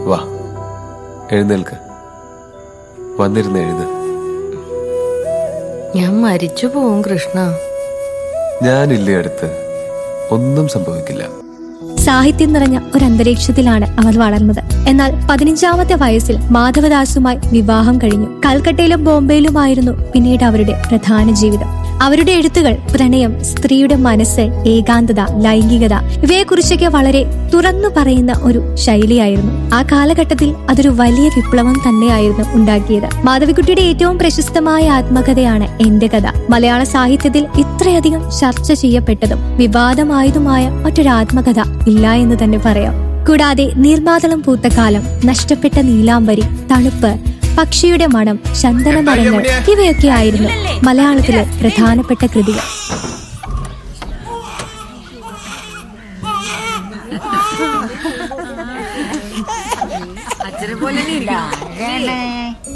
വാ എഴുന്നേൽക്ക് വന്നിരുന്ന് എഴുത് ഞാൻ മരിച്ചു പോവും കൃഷ്ണ ഞാനില്ലേ അടുത്ത് ഒന്നും സംഭവിക്കില്ല സാഹിത്യം നിറഞ്ഞ ഒരു അന്തരീക്ഷത്തിലാണ് അവർ വളർന്നത് എന്നാൽ പതിനഞ്ചാമത്തെ വയസ്സിൽ മാധവദാസുമായി വിവാഹം കഴിഞ്ഞു കൽക്കട്ടയിലും ബോംബെയിലുമായിരുന്നു പിന്നീട് അവരുടെ പ്രധാന ജീവിതം അവരുടെ എഴുത്തുകൾ പ്രണയം സ്ത്രീയുടെ മനസ്സ് ഏകാന്തത ലൈംഗികത ഇവയെക്കുറിച്ചൊക്കെ വളരെ തുറന്നു പറയുന്ന ഒരു ശൈലിയായിരുന്നു ആ കാലഘട്ടത്തിൽ അതൊരു വലിയ വിപ്ലവം തന്നെയായിരുന്നു ഉണ്ടാക്കിയത് മാധവിക്കുട്ടിയുടെ ഏറ്റവും പ്രശസ്തമായ ആത്മകഥയാണ് എന്റെ കഥ മലയാള സാഹിത്യത്തിൽ ഇത്രയധികം ചർച്ച ചെയ്യപ്പെട്ടതും വിവാദമായതുമായ മറ്റൊരു ആത്മകഥ ഇല്ല എന്ന് തന്നെ പറയാം കൂടാതെ നീർമാതളം പൂത്ത കാലം നഷ്ടപ്പെട്ട നീലാംബരി തണുപ്പ് പക്ഷിയുടെ മണം ചന്ദനമരങ്ങൾ ഇവയൊക്കെ ആയിരുന്നു മലയാളത്തിലെ പ്രധാനപ്പെട്ട കൃതികൾ അച്ഛനെ പോലെ